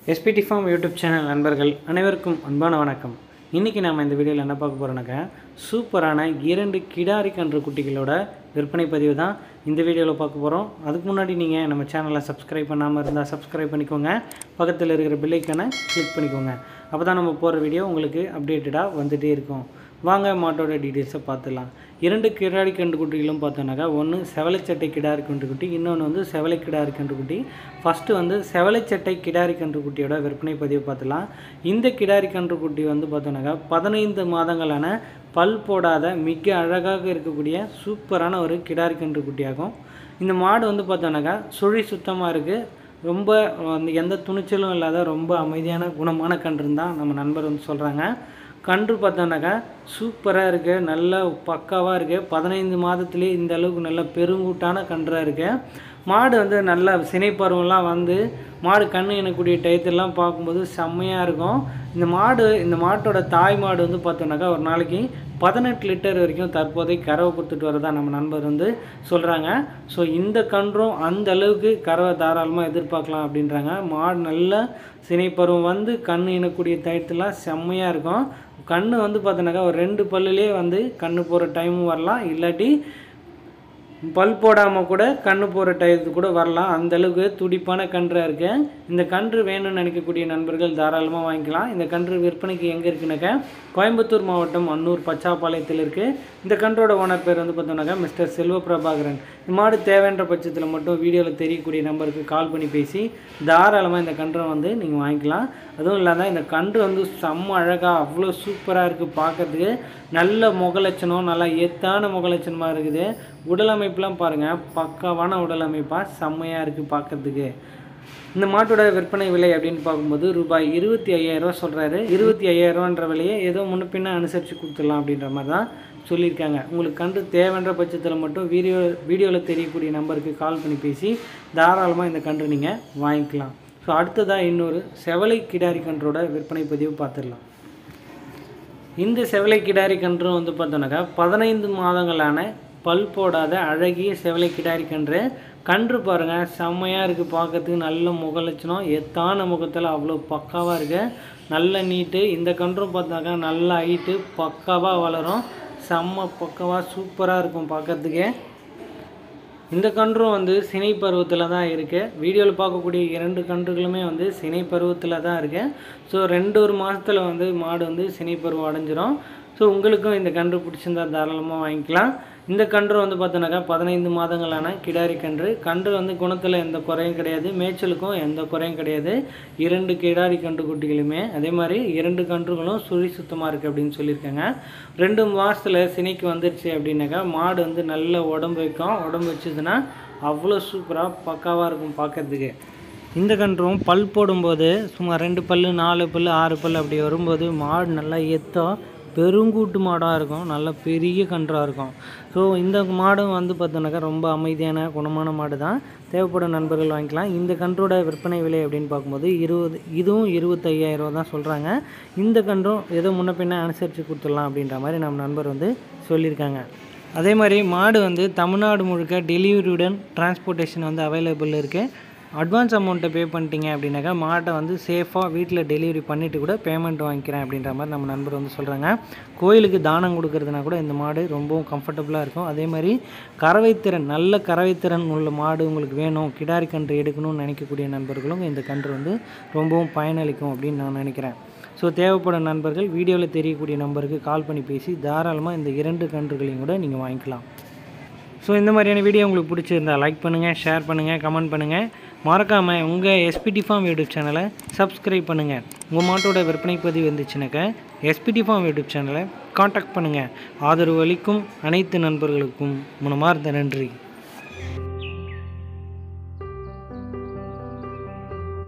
SPD farm YouTube channel நண்பர்கள் அனைவருக்கும் அன்பான வணக்கம் இன்றைக்கி நாம் இந்த வீடியோவில் என்ன பார்க்க போகிறோம்னாக்கா சூப்பரான இரண்டு கிடாரி கன்று குட்டிகளோட விற்பனை பதிவு தான் இந்த வீடியோவில் பார்க்க போகிறோம் அதுக்கு முன்னாடி நீங்கள் நம்ம சேனலை சப்ஸ்கிரைப் பண்ணாமல் இருந்தால் சப்ஸ்கிரைப் பண்ணிக்கோங்க பக்கத்தில் இருக்கிற பில்லைக்கான கிளிக் பண்ணிக்கோங்க அப்போ தான் நம்ம போகிற வீடியோ உங்களுக்கு அப்டேட்டடாக வந்துகிட்டே இருக்கும் வாங்க மாட்டோட டீட்டெயில்ஸை பார்த்துடலாம் இரண்டு கிடாரி கன்றுக்குட்டிகளும் பார்த்தோன்னாக்கா ஒன்று செவலைச்சட்டை கிடாரி கன்றுக்குட்டி இன்னொன்று வந்து செவலை கிடாரி கன்றுக்குட்டி ஃபஸ்ட்டு வந்து செவலைச்சட்டை கிடாரி கன்றுக்குட்டியோட விற்பனை பதிவு பார்த்துலாம் இந்த கிடாரி கன்றுக்குட்டி வந்து பார்த்தோன்னாக்கா பதினைந்து மாதங்களான பல் போடாத மிக அழகாக இருக்கக்கூடிய சூப்பரான ஒரு கிடாரி கன்றுக்குட்டியாகும் இந்த மாடு வந்து பார்த்தோன்னாக்கா சுழி சுத்தமாக இருக்குது ரொம்ப வந்து எந்த துணிச்சலும் இல்லாத ரொம்ப அமைதியான குணமான கன்றுன்னு தான் நம்ம நண்பர் வந்து சொல்கிறாங்க கன்று பார்த்தோன்னாக்கா சூப்பராக இருக்குது நல்ல பக்காவாக இருக்குது பதினைந்து மாதத்துலேயே இந்த அளவுக்கு நல்ல பெருங்கூட்டான கன்றாக இருக்குது மாடு வந்து நல்ல சினைப்பருவம்லாம் வந்து மாடு கண்ணு எனக்கூடிய டயத்தெல்லாம் பார்க்கும்போது செம்மையாக இருக்கும் இந்த மாடு இந்த மாட்டோட தாய் மாடு வந்து பார்த்தோன்னாக்கா ஒரு நாளைக்கு பதினெட்டு லிட்டர் வரைக்கும் தற்போதைக்கு கறவை கொடுத்துட்டு வரதா நம்ம நண்பர் வந்து சொல்கிறாங்க ஸோ இந்த கன்றும் அந்த அளவுக்கு கறவை தாராளமாக எதிர்பார்க்கலாம் அப்படின்றாங்க மாடு நல்ல சினைப்பருவம் வந்து கண் இனக்கூடிய டயத்துலாம் செம்மையாக இருக்கும் கண் வந்து பார்த்தோன்னாக்கா ஒரு ரெண்டு பல்லுலேயே வந்து கண்ணு போகிற டைமும் வரலாம் இல்லாட்டி பல் போடாமல் கூட கண்ணு போகிற டயத்துக்கு கூட வரலாம் அந்த அளவுக்கு துடிப்பான கன்றாக இருக்கு இந்த கன்று வேணும்னு நினைக்கக்கூடிய நண்பர்கள் தாராளமாக வாங்கிக்கலாம் இந்த கன்று விற்பனைக்கு எங்கே இருக்குனாக்கா கோயம்புத்தூர் மாவட்டம் அன்னூர் பச்சாப்பாளையத்தில் இருக்குது இந்த கன்றோட ஓனர் பேர் வந்து பார்த்தோம்னாக்கா மிஸ்டர் செல்வ பிரபாகரன் இந்த மாடு தேவைன்ற பட்சத்தில் மட்டும் வீடியோவில் தெரியக்கூடிய நம்பருக்கு கால் பண்ணி பேசி தாராளமாக இந்த கன்றை வந்து நீங்கள் வாங்கிக்கலாம் அதுவும் இல்லாத இந்த கன்று வந்து செம்ம அழகாக அவ்வளோ சூப்பராக இருக்குது பார்க்கறதுக்கு நல்ல முகலட்சணம் நல்லா எத்தான முகலட்சணமாக இருக்குது உடல் அமைப்புலாம் பாருங்கள் பக்காவான உடல் அமைப்பாக செம்மையாக இருக்குது பார்க்கறதுக்கு இந்த மாட்டோட விற்பனை விலை அப்படின்னு பார்க்கும்போது ரூபாய் இருபத்தி ஐயாயிரரூவா சொல்கிறாரு இருபத்தி ஐயாயிரரூவான்ற விலையை ஏதோ முன்ன பின்ன அனுசரித்து கொடுத்துடலாம் அப்படின்ற மாதிரி தான் சொல்லியிருக்காங்க உங்களுக்கு கண்டு தேவைன்ற பட்சத்தில் மட்டும் வீடியோ வீடியோவில் தெரியக்கூடிய நம்பருக்கு கால் பண்ணி பேசி தாராளமாக இந்த கன்று நீங்கள் வாங்கிக்கலாம் ஸோ அடுத்ததாக இன்னொரு செவலை கிடாரி கன்றோட விற்பனை பதிவு பார்த்துடலாம் இந்த செவலை கிடாரி கன்றும் வந்து பார்த்தோன்னாக்கா பதினைந்து மாதங்களான பல் போடாத அழகிய செவலை கிடாரி கன்று கன்று பாருங்கள் செம்மையாக இருக்குது பார்க்கறதுக்கு நல்ல முகலட்சணம் எத்தான முகத்தில் அவ்வளோ பக்காவாக இருக்குது நல்ல நீட்டு இந்த கன்றும் பார்த்தாக்கா நல்ல ஹைட்டு பக்காவாக வளரும் செம்ம பக்காவாக சூப்பராக இருக்கும் பார்க்கறதுக்கே இந்த கன்றும் வந்து சினை பருவத்தில் தான் இருக்குது வீடியோவில் பார்க்கக்கூடிய இரண்டு கன்றுகளுமே வந்து சினை பருவத்தில் தான் இருக்குது ஸோ ரெண்டு ஒரு மாதத்தில் வந்து மாடு வந்து சினை பருவம் அடைஞ்சிரும் ஸோ உங்களுக்கும் இந்த கன்று பிடிச்சிருந்தா தாராளமாக வாங்கிக்கலாம் இந்த கன்று வந்து பார்த்தோன்னாக்கா பதினைந்து மாதங்களான கிடாரி கன்று கன்று வந்து குணத்தில் எந்த குறையும் கிடையாது மேய்ச்சலுக்கும் எந்த குறையும் கிடையாது இரண்டு கிடாரி கன்று குட்டிகளுமே அதே மாதிரி இரண்டு கன்றுகளும் சுழி சுத்தமாக இருக்குது அப்படின்னு சொல்லியிருக்காங்க ரெண்டு மாதத்தில் சினைக்கு வந்துருச்சு அப்படின்னாக்கா மாடு வந்து நல்ல உடம்பு வைக்கும் உடம்பு வச்சுதுன்னா அவ்வளோ சூப்பராக பக்காவாக இருக்கும் பார்க்கறதுக்கு இந்த கன்றும் பல் போடும்போது சுமார் ரெண்டு பல் நாலு பல் ஆறு பல் அப்படி வரும்போது மாடு நல்லா எத்தோ பெருங்கூட்டு மாடாக இருக்கும் நல்ல பெரிய கன்றாக இருக்கும் ஸோ இந்த மாடும் வந்து பார்த்தோன்னாக்கா ரொம்ப அமைதியான குணமான மாடு தான் தேவைப்படும் நண்பர்கள் வாங்கிக்கலாம் இந்த கன்றோட விற்பனை விலை அப்படின்னு பார்க்கும்போது இருபது இதுவும் இருபத்தையாயிரரூவா தான் சொல்கிறாங்க இந்த கன்றும் ஏதோ முன்ன பின்ன அனுசரித்து கொடுத்துடலாம் அப்படின்ற மாதிரி நம்ம நண்பர் வந்து சொல்லியிருக்காங்க அதே மாதிரி மாடு வந்து தமிழ்நாடு முழுக்க டெலிவரியுடன் டிரான்ஸ்போர்ட்டேஷன் வந்து அவைலபிள் இருக்குது அட்வான்ஸ் அமௌண்ட்டை பே பண்ணிட்டீங்க அப்படின்னாக்கா மாட்டை வந்து சேஃபாக வீட்டில் டெலிவரி பண்ணிவிட்டு கூட பேமெண்ட் வாங்கிக்கிறேன் அப்படின்ற மாதிரி நம்ம நண்பர் வந்து சொல்கிறாங்க கோயிலுக்கு தானம் கொடுக்கறதுனா கூட இந்த மாடு ரொம்பவும் கம்ஃபர்டபுளாக இருக்கும் அதே மாதிரி கறவைத்திறன் நல்ல கறவைத்திறன் உள்ள மாடு உங்களுக்கு வேணும் கிடாரி கன்று எடுக்கணும்னு நினைக்கக்கூடிய நண்பர்களும் இந்த கன்று வந்து ரொம்பவும் பயனளிக்கும் அப்படின்னு நான் நினைக்கிறேன் ஸோ தேவைப்படும் நண்பர்கள் வீடியோவில் தெரியக்கூடிய நம்பருக்கு கால் பண்ணி பேசி தாராளமாக இந்த இரண்டு கன்றுகளையும் கூட நீங்கள் வாங்கிக்கலாம் ஸோ இந்த மாதிரியான வீடியோ உங்களுக்கு பிடிச்சிருந்தா லைக் பண்ணுங்கள் ஷேர் பண்ணுங்கள் கமெண்ட் பண்ணுங்கள் மறக்காமல் உங்கள் எஸ்பிடி ஃபார்ம் யூடியூப் சேனலை சப்ஸ்கிரைப் பண்ணுங்கள் உங்கள் மாட்டோட விற்பனை பதிவு இருந்துச்சுனாக்கா எஸ்பிடி ஃபார்ம் யூடியூப் சேனலை காண்டாக்ட் பண்ணுங்கள் ஆதரவு அளிக்கும் அனைத்து நண்பர்களுக்கும் மனமார்ந்த நன்றி